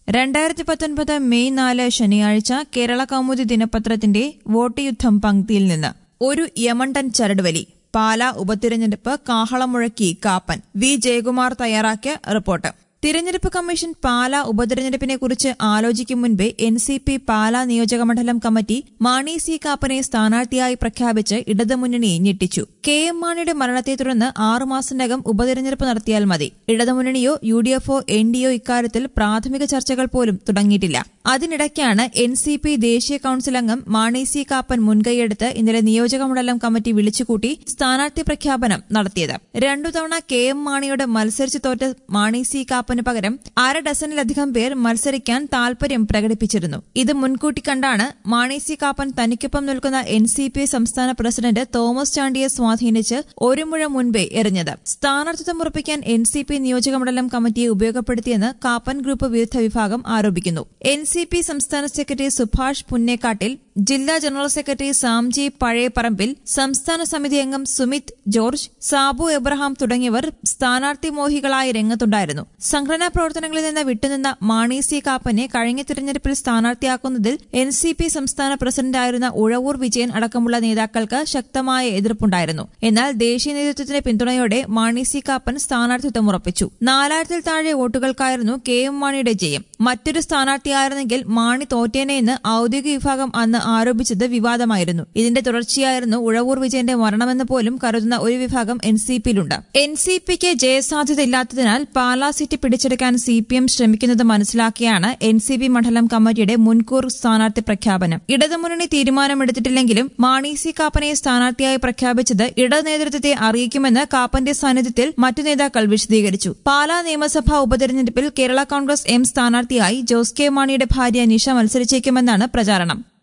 രണ്ടായിരത്തി പത്തൊൻപത് മെയ് നാല് ശനിയാഴ്ച കേരള കൗമുദി ദിനപത്രത്തിന്റെ വോട്ട് യുദ്ധം പങ്ക്തിയിൽ നിന്ന് ഒരു യമണ്ടൻ ചരടുവലി പാലാ ഉപതിരഞ്ഞെടുപ്പ് കാഹളം മുഴക്കി കാപ്പൻ വി ജയകുമാർ തയ്യാറാക്കിയ റിപ്പോർട്ട് തിരഞ്ഞെടുപ്പ് കമ്മീഷൻ പാലാ ഉപതിരഞ്ഞെടുപ്പിനെ കുറിച്ച് ആലോചിക്കും മുൻപേ എൻ സി പി പാലാ നിയോജകമണ്ഡലം കമ്മിറ്റി മാണി സി കാപ്പനെ സ്ഥാനാർത്ഥിയായി പ്രഖ്യാപിച്ച് ഇടതുമുന്നണിയെ ഞെട്ടിച്ചു കെ എം മാണിയുടെ മരണത്തെ തുടർന്ന് ആറുമാസത്തിനകം ഉപതിരഞ്ഞെടുപ്പ് നടത്തിയാൽ മതി ഇടതുമുന്നണിയോ യു ഡി എഫോ എൻ ഡിയോ ഇക്കാര്യത്തിൽ പ്രാഥമിക ചർച്ചകൾ പോലും തുടങ്ങിയിട്ടില്ല അതിനിടയ്ക്കാണ് എൻ സി പി ദേശീയ കൌൺസിൽ അംഗം മാണി സി കാപ്പൻ മുൻകൈയെടുത്ത് ഇന്നലെ നിയോജകമണ്ഡലം കമ്മിറ്റി വിളിച്ചുകൂട്ടി സ്ഥാനാർത്ഥി പ്രഖ്യാപനം നടത്തിയത് രണ്ടു തവണ കെ എം മാണിയോട് മത്സരിച്ചു തോറ്റ മാണി സി കാപ്പന് പകരം അര ഡസനിലധികം പേർ മത്സരിക്കാൻ താൽപര്യം പ്രകടിപ്പിച്ചിരുന്നു ഇത് മുൻകൂട്ടി കണ്ടാണ് മാണി സി കാപ്പൻ തനിക്കൊപ്പം നിൽക്കുന്ന എൻ സി പി സംസ്ഥാന പ്രസിഡന്റ് തോമസ് ചാണ്ടിയെ സ്വാധീനിച്ച് ഒരു മുഴ മുൻപേ എറിഞ്ഞത് സ്ഥാനാർത്ഥിത്വം ഉറപ്പിക്കാൻ എൻ സി പി നിയോജകമണ്ഡലം കമ്മിറ്റിയെ ഉപയോഗപ്പെടുത്തിയെന്ന് കാപ്പൻ ഗ്രൂപ്പ് വിരുദ്ധ വിഭാഗം ആരോപിക്കുന്നു എൻ സി പി സംസ്ഥാന സെക്രട്ടറി സുഭാഷ് പുന്നേക്കാട്ടിൽ ജില്ലാ ജനറൽ സെക്രട്ടറി സാംജി പഴയപറമ്പിൽ സംസ്ഥാന സമിതി അംഗം സുമിത് ജോർജ് സാബു എബ്രഹാം തുടങ്ങിയവർ സ്ഥാനാർത്ഥി മോഹികളായി രംഗത്തുണ്ടായിരുന്നു സംഘടനാ പ്രവർത്തനങ്ങളിൽ നിന്ന് വിട്ടുനിന്ന മാണി സി കാപ്പനെ കഴിഞ്ഞ തിരഞ്ഞെടുപ്പിൽ സ്ഥാനാർത്ഥിയാക്കുന്നതിൽ എൻ സി പി സംസ്ഥാന പ്രസിഡന്റായിരുന്ന ഉഴവൂർ വിജയൻ അടക്കമുള്ള നേതാക്കൾക്ക് ശക്തമായ എതിർപ്പുണ്ടായിരുന്നു എന്നാൽ ദേശീയ നേതൃത്വത്തിന്റെ പിന്തുണയോടെ മാണി സി കാപ്പൻ സ്ഥാനാർത്ഥിത്വം ഉറപ്പിച്ചു നാലായിരത്തിൽ താഴെ വോട്ടുകൾക്കായിരുന്നു കെ എം മാണിയുടെ ജയം മറ്റൊരു സ്ഥാനാർത്ഥിയായിരുന്നെങ്കിൽ മാണി തോറ്റേനെയെന്ന് ഔദ്യോഗിക വിഭാഗം അന്ന് ആരോപിച്ചത് വിവാദമായിരുന്നു ഇതിന്റെ തുടർച്ചയായിരുന്നു ഉഴവൂർ വിജയന്റെ മരണമെന്ന് പോലും കരുതുന്ന ഒരു വിഭാഗം എൻ സി പിയിലുണ്ട് എൻ സി പിക്ക് ജയസാധ്യതയില്ലാത്തതിനാൽ പാലാ സീറ്റ് പിടിച്ചെടുക്കാൻ സി പി എം ശ്രമിക്കുന്നത് മനസ്സിലാക്കിയാണ് എൻ സി പി മണ്ഡലം കമ്മിറ്റിയുടെ മുൻകൂർ സ്ഥാനാർത്ഥി പ്രഖ്യാപനം ഇടതുമുന്നണി തീരുമാനമെടുത്തിട്ടില്ലെങ്കിലും മാണി സി കാപ്പനെ സ്ഥാനാർത്ഥിയായി പ്രഖ്യാപിച്ചത് ഇടത് നേതൃത്വത്തെ അറിയിക്കുമെന്ന് കാപ്പന്റെ സാന്നിധ്യത്തിൽ മറ്റു നേതാക്കൾ വിശദീകരിച്ചു പാലാ നിയമസഭാ ഉപതെരഞ്ഞെടുപ്പിൽ കേരള കോൺഗ്രസ് എം സ്ഥാനാർത്ഥിയായി ജോസ് കെ മാണിയുടെ ഭാര്യ നിഷ മത്സരിച്ചേക്കുമെന്നാണ് പ്രചാരണം